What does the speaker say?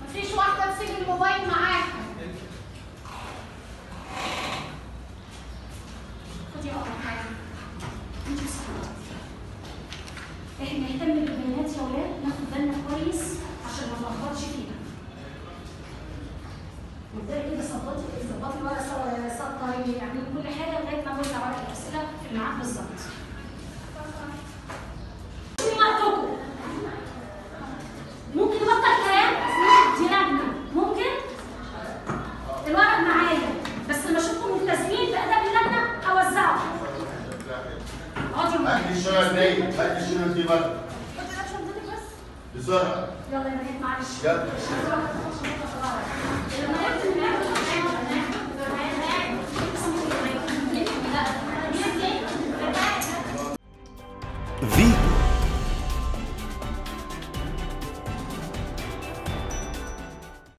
مفيش واحده تسيب الموبايل معاها خدي اقرا معايا انت بسرعه احنا نهتم بالبيانات يا ولاد ناخد بالنا كويس عشان ما نلخبطش فيها وابدأي كده ظبطي ظبطي ورقه سوا سطري يعني كل حاجه لغايه ما نوزع ورق الاسئله في الميعاد بالظبط. في وقتكم ممكن نبطل كلام دي لجنه ممكن الورق معايا بس لما اشوفكم ملتزمين باداب اللجنه اوزعه اقعدي يا هات ماما. لي الشنط دي هات لي الشنط دي بره خدي لك شنطتك بس بسرعه يلا يا بنات معلش يلا لما نقفل